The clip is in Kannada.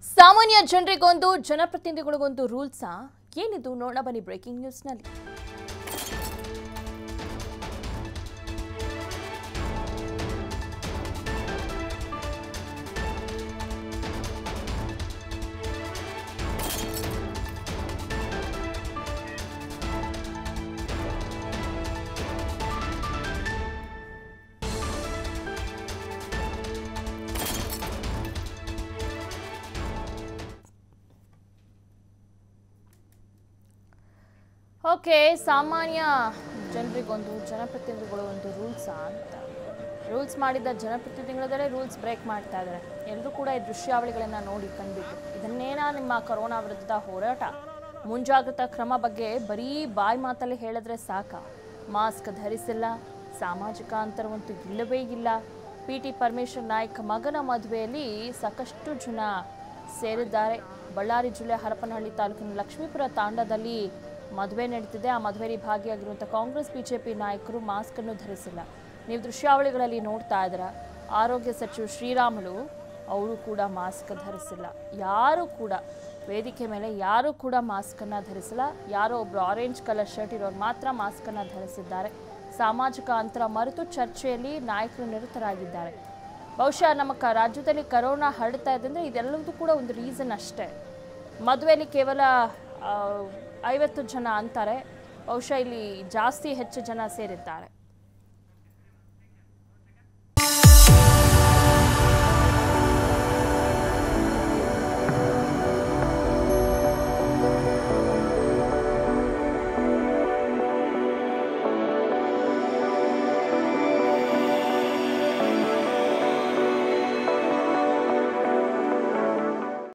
ಸಾಮಾನ್ಯ ಜನರಿಗೊಂದು ಜನಪ್ರತಿನಿಧಿಗಳಿಗೊಂದು ರೂಲ್ಸಾ ಏನಿದು ನೋಡ ಬನ್ನಿ ಬ್ರೇಕಿಂಗ್ ನ್ಯೂಸ್ನಲ್ಲಿ ಓಕೆ ಸಾಮಾನ್ಯ ಜನರಿಗೊಂದು ಜನಪ್ರತಿನಿಧಿಗಳು ಒಂದು ರೂಲ್ಸಾ ಅಂತ ರೂಲ್ಸ್ ಮಾಡಿದ ಜನಪ್ರತಿನಿಧಿಗಳೇ ರೂಲ್ಸ್ ಬ್ರೇಕ್ ಮಾಡ್ತಾ ಇದ್ದಾರೆ ಎಲ್ಲರೂ ಕೂಡ ಈ ದೃಶ್ಯಾವಳಿಗಳನ್ನು ನೋಡಿ ಕಂಡ್ಬಿಟ್ಟು ಇದನ್ನೇನಾ ನಿಮ್ಮ ಕೊರೋನಾ ವಿರುದ್ಧದ ಹೋರಾಟ ಮುಂಜಾಗ್ರತಾ ಕ್ರಮ ಬಗ್ಗೆ ಬರೀ ಬಾಯಿ ಮಾತಲ್ಲಿ ಹೇಳಿದ್ರೆ ಸಾಕ ಮಾಸ್ಕ್ ಧರಿಸಿಲ್ಲ ಸಾಮಾಜಿಕ ಅಂತರವಂತೂ ಇಲ್ಲವೇ ಇಲ್ಲ ಪಿ ಟಿ ಪರಮೇಶ್ವರ್ ನಾಯ್ಕ್ ಮಗನ ಮದುವೆಯಲ್ಲಿ ಸಾಕಷ್ಟು ಜನ ಸೇರಿದ್ದಾರೆ ಬಳ್ಳಾರಿ ಜಿಲ್ಲೆ ಹರಪನಹಳ್ಳಿ ತಾಲೂಕಿನ ಲಕ್ಷ್ಮೀಪುರ ತಾಂಡದಲ್ಲಿ ಮದುವೆ ನಡೀತಿದೆ ಆ ಮದುವೆಯಲ್ಲಿ ಭಾಗಿಯಾಗಿರುವಂಥ ಕಾಂಗ್ರೆಸ್ ಬಿಜೆಪಿ ನಾಯಕರು ಮಾಸ್ಕ್ ಅನ್ನು ಧರಿಸಿಲ್ಲ ನೀವು ದೃಶ್ಯಾವಳಿಗಳಲ್ಲಿ ನೋಡ್ತಾ ಇದ್ದೀರಾ ಆರೋಗ್ಯ ಸಚಿವ ಶ್ರೀರಾಮುಲು ಅವರು ಕೂಡ ಮಾಸ್ಕ್ ಧರಿಸಿಲ್ಲ ಯಾರು ಕೂಡ ವೇದಿಕೆ ಮೇಲೆ ಯಾರು ಕೂಡ ಮಾಸ್ಕನ್ನು ಧರಿಸಿಲ್ಲ ಯಾರೋ ಒಬ್ರು ಆರೆಂಜ್ ಕಲರ್ ಶರ್ಟ್ ಇರೋರು ಮಾತ್ರ ಮಾಸ್ಕನ್ನು ಧರಿಸಿದ್ದಾರೆ ಸಾಮಾಜಿಕ ಅಂತರ ಮರೆತು ಚರ್ಚೆಯಲ್ಲಿ ನಾಯಕರು ನಿರತರಾಗಿದ್ದಾರೆ ಬಹುಶಃ ನಮ್ಮ ಕ ರಾಜ್ಯದಲ್ಲಿ ಕರೋನಾ ಹರಡ್ತಾ ಇದೆ ಅಂದರೆ ಇದೆಲ್ಲದೂ ಕೂಡ ಒಂದು ರೀಸನ್ ಅಷ್ಟೇ ಮದುವೆಯಲ್ಲಿ ಕೇವಲ ಆ, ಐವತ್ತು ಜನ ಅಂತಾರೆ ಬಹುಶಃ ಇಲ್ಲಿ ಜಾಸ್ತಿ ಹೆಚ್ಚು ಜನ ಸೇರಿದ್ದಾರೆ